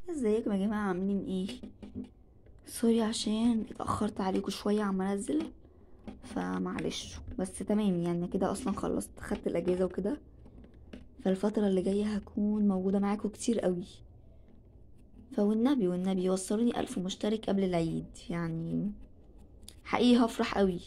ازيكم يا جماعة عاملين ايه سوري عشان اتأخرت عليكم شوية عم انزل فمعلش بس تمام يعني كده اصلا خلصت خدت الاجازة وكده فالفترة اللي جاية هكون موجودة معاكم كتير قوي فوالنبي والنبي وصلوني ألف مشترك قبل العيد يعني حقيقي هفرح قوي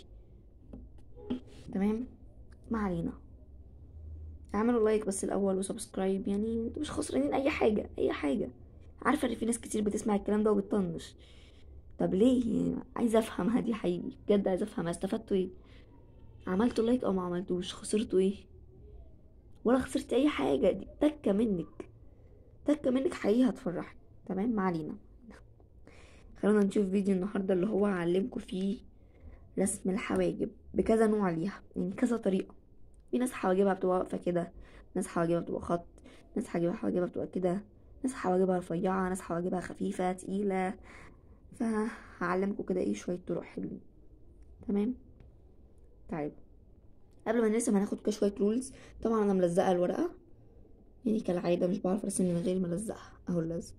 تمام ما علينا اعملوا لايك بس الاول وسبسكرايب يعني انتوا مش خسرانين اي حاجه اي حاجه عارفه ان في ناس كتير بتسمع الكلام ده وبتطنش طب ليه يعني عايزه افهمها دي حقيقي بجد عايزه افهمها استفدتوا ايه عملتوا لايك او ما عملتوش خسرتوا ايه ولا خسرت اي حاجه دي تكه منك تكه منك حقيقي هتفرحني تمام ما علينا خلونا نشوف فيديو النهارده اللي هو هعلمكم فيه رسم الحواجب بكذا نوع ليها يعني كذا طريقه في ناس حواجبها بتبقى واقفه كده ناس حواجبها بتبقى خط ناس حواجبها حواجبها بتبقى كده ناس حواجبها رفيعه ناس حواجبها خفيفه تقيله فهعلمكم كده ايه شويه طرق حلوين تمام طيب قبل ما نرسم هناخد كده شويه رولز طبعا انا ملزقه الورقه يعني كالعاده مش بعرف ارسم من غير ما الزقها اهو اللزق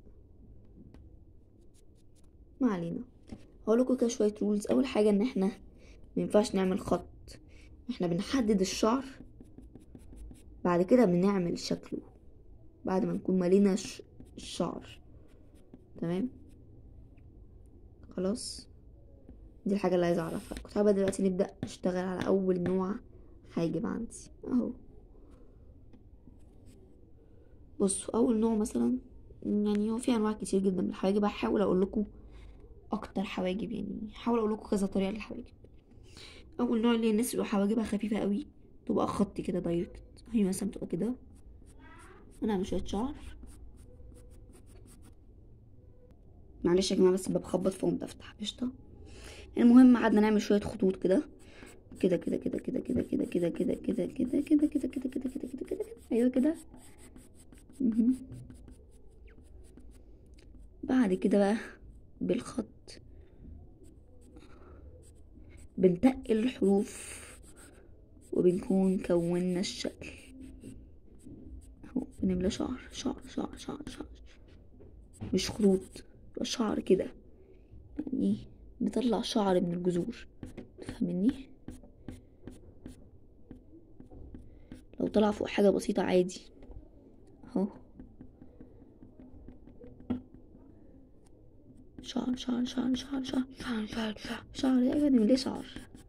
ما علينا هقول لكم كده شويه رولز اول حاجه ان احنا مينفعش نعمل خط احنا بنحدد الشعر بعد كده بنعمل شكله بعد ما نكون مالينا الشعر تمام خلاص دي الحاجة اللي عايزة اعرفها كنت حابة دلوقتي نبدأ نشتغل على اول نوع حاجب عندي اهو بصوا اول نوع مثلا يعني هو في انواع كتير جدا من الحواجب هحاول اقول لكم اكتر حواجب يعني هحاول اقول لكم كذا طريقه للحواجب اول نوع اللي الناس اللي حواجبها خفيفه قوي تبقى خط كده دايركت هي مثلا تبقى كده انا اعمل شويه شعر معلش يا جماعه بس بخبط فقمت افتح قشطه المهم قعدنا نعمل شويه خطوط كده كده كده كده كده كده كده كده كده كده كده كده كده كده كده كده كده كده ايوه كده بعد كده بقى بالخط بنتقل الحروف وبنكون كونا الشكل اهو بنملى شعر شعر شعر شعر شعر مش خطوط يبقى شعر كده يعني نطلع شعر من الجذور تفهمني لو طلع فوق حاجة بسيطة عادي اهو شعر شعر شعر شعر شعر شعر شعر شعر شعر ايوه نمليه شعر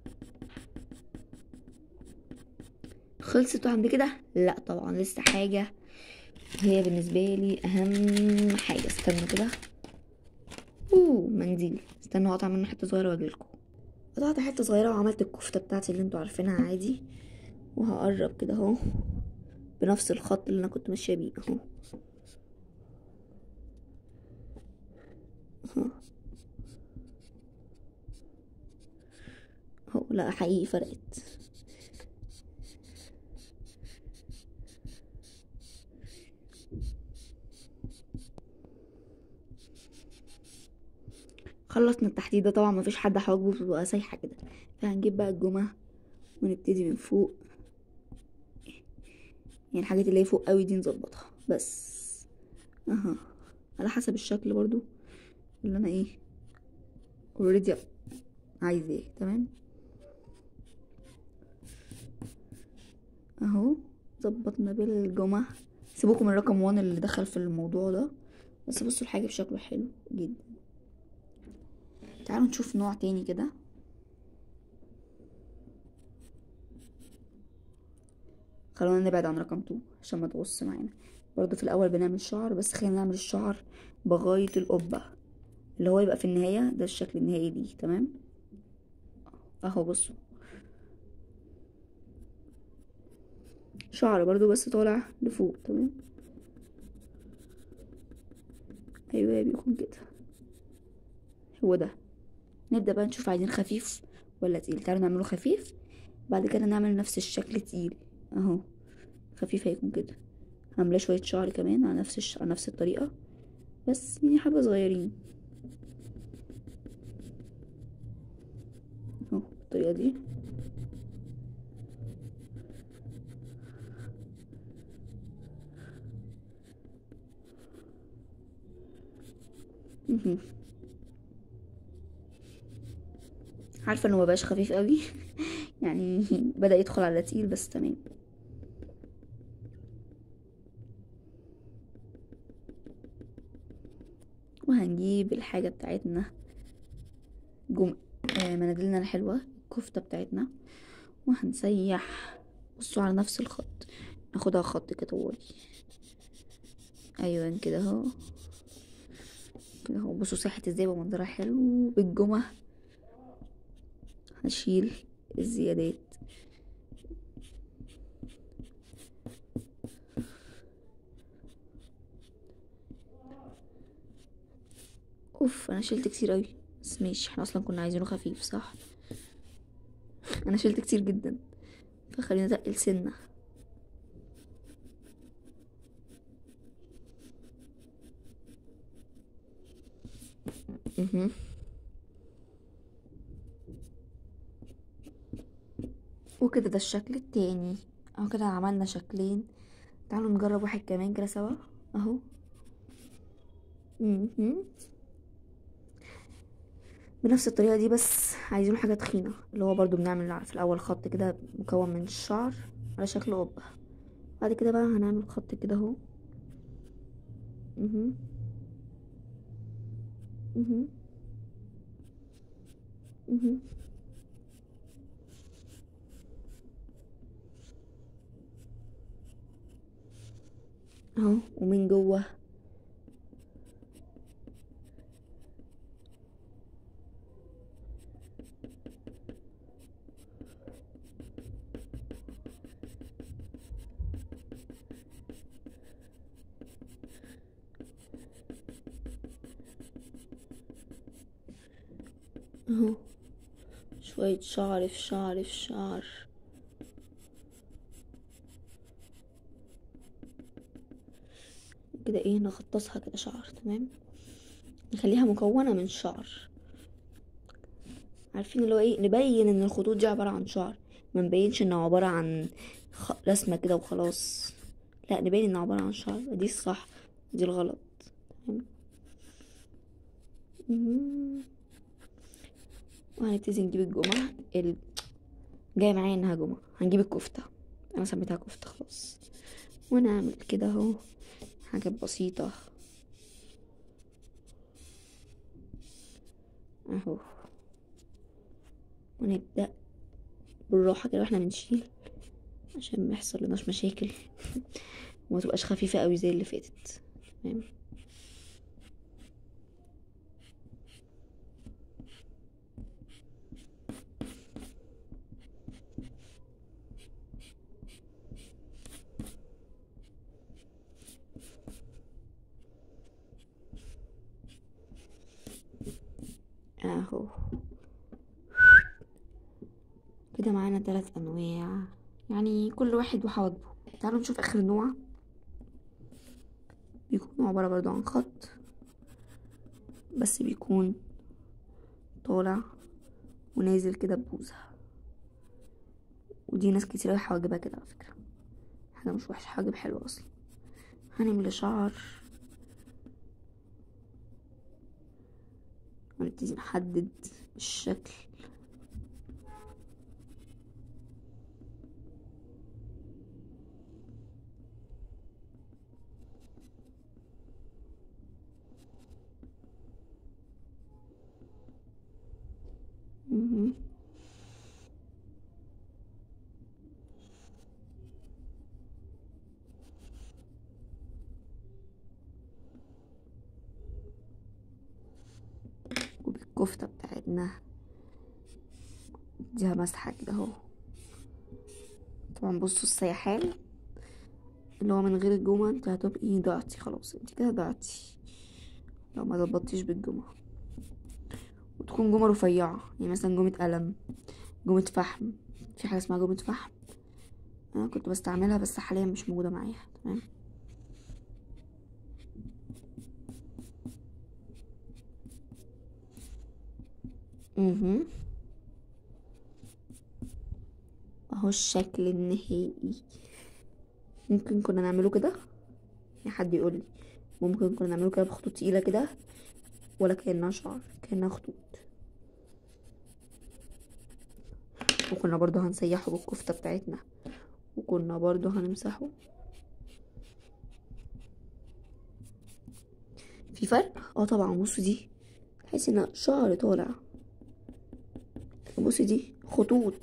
خلصت عند كده لا طبعا لسه حاجة هي بالنسبة لي اهم حاجة استنوا كده اوه منديل استنوا اقطع منه حتة صغيرة واجيلكوا قطعت حتة صغيرة وعملت الكفتة بتاعتي اللي انتوا عارفينها عادي وهقرب كده اهو بنفس الخط اللي انا كنت ماشية بيه اهو اهو لا حقيقي فرقت خلصنا التحديد ده طبعا مفيش حد حواجبه بتبقى سايحه كده فهنجيب بقى الجمعة ونبتدي من فوق يعني الحاجات اللي هي فوق قوي دي نظبطها بس اها على حسب الشكل برضو اللي انا ايه اوريدي عايزاه تمام اهو ظبطنا بالجمعة سيبوكم من رقم وان اللي دخل في الموضوع ده بس بصوا الحاجة بشكله حلو جدا تعالوا نشوف نوع تاني كده خلونا نبعد عن رقم تو عشان ما تغص معانا برضو في الاول بنعمل شعر بس خلينا نعمل الشعر بغاية القبة اللي هو يبقى في النهاية ده الشكل النهائي ليه تمام اهو بصوا شعر برضو بس طالع لفوق تمام ايوه بيكون كده هو ده نبدأ بقى نشوف عايزين خفيف ولا تقيل تعالوا نعمله خفيف بعد كده نعمل نفس الشكل تقيل اهو خفيف هيكون كده عامله شويه شعر كمان على نفس الش... على نفس الطريقه بس يعني حبه صغيرين اهو بالطريقه دي مهم. عارفه انه مبقاش خفيف قوي يعني بدأ يدخل على تقيل بس تمام وهنجيب الحاجة بتاعتنا جم... آه مناديلنا الحلوة الكفتة بتاعتنا وهنسيح بصوا على نفس الخط ناخدها خط كده طوالي ايوه كده اهو كده اهو بصوا ساحت ازاي بمنظرها حلو بالجمع هنشيل الزيادات اوف انا شلت كتير قوي بس ماشي احنا اصلا كنا عايزينه خفيف صح انا شلت كتير جدا فخلينا نتقل سنه مهم. وكده ده الشكل التاني اهو كده عملنا شكلين تعالوا نجرب واحد كمان كده سوا اهو مهم. بنفس الطريقة دي بس عايزين حاجة تخينة اللي هو برضو بنعمل في الأول خط كده مكون من الشعر على شكل قبة بعد كده بقى هنعمل خط كده اهو مهم. مهم. مهم. اهو ومن جوه اهو شوية شعر في شعر في شعر كده ايه نغطسها كده شعر تمام نخليها مكونة من شعر عارفين اللي هو ايه نبين ان الخطوط دي عبارة عن شعر ما نبينش انها عبارة عن خ... رسمة كده وخلاص لا نبين انها عبارة عن شعر دي الصح دي الغلط تمام مهم. وهنبتدي نجيب الجمعة ال... جاي معايا انها جمعة هنجيب الكفتة انا سميتها كفتة خلاص ونعمل كده اهو حاجات بسيطة اهو ونبدأ بالراحة كده واحنا بنشيل عشان ما يحصل لناش مشاكل وما تبقاش خفيفة قوي زي اللي فاتت تمام اهو كده معانا ثلاث انواع يعني كل واحد وحواجبه تعالوا نشوف اخر نوع بيكون عبارة برضو عن خط بس بيكون طالع ونازل كده ببوزة ودي ناس كتير أوي حواجبها كده على فكرة حاجة مش وحشة حواجب حلوة اصلا هنملى شعر ونبتدي نحدد الشكل مهم. وبالكفتة بتاعتنا اديها مسحة كده اهو طبعا بصوا السيحان اللي هو من غير الجمعة انت هتبقي ضعتي خلاص انت كده ضعتي لو ما ظبطتيش بالجمعة وتكون جمعة رفيعة يعني مثلا جمعة قلم جمعة فحم في حاجة اسمها جمعة فحم انا كنت بستعملها بس حاليا مش موجودة معايا تمام مهم. اهو الشكل النهائي ممكن كنا نعمله كده يعني حد يقول لي ممكن كنا نعمله كده بخطوط تقيلة كده ولا كأنها شعر كأنها خطوط وكنا برضو هنسيحه بالكفتة بتاعتنا وكنا برضو هنمسحه في فرق اه طبعا بصوا دي تحس ان شعر طالع بصي دي خطوط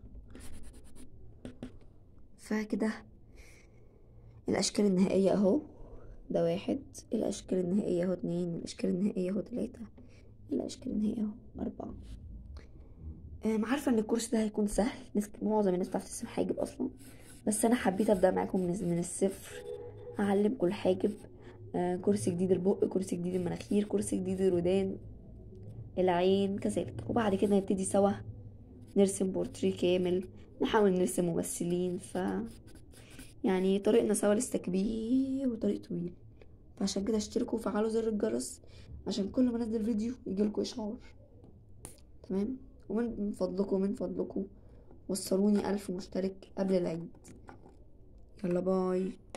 فكده الاشكال النهائية اهو ده واحد الاشكال النهائية اهو اتنين الاشكال النهائية اهو تلاتة الاشكال النهائية اهو اربعة أم، عارفة ان الكورس ده هيكون سهل ناس معظم الناس بتعرف ترسم حاجب اصلا بس انا حبيت ابدا معاكم من من الصفر اعلمكم الحاجب آه، كورس جديد البق كورس جديد المناخير كورس جديد الودان العين كذلك وبعد كده نبتدي سوا نرسم بورتريه كامل نحاول نرسم ممثلين ف يعني طريقنا سوا لسه كبير وطريق طويل فعشان كده اشتركوا وفعلوا زر الجرس عشان كل ما انزل فيديو يجيلكوا اشعار تمام ومن فضلكم من فضلكم وصلوني ألف مشترك قبل العيد يلا باي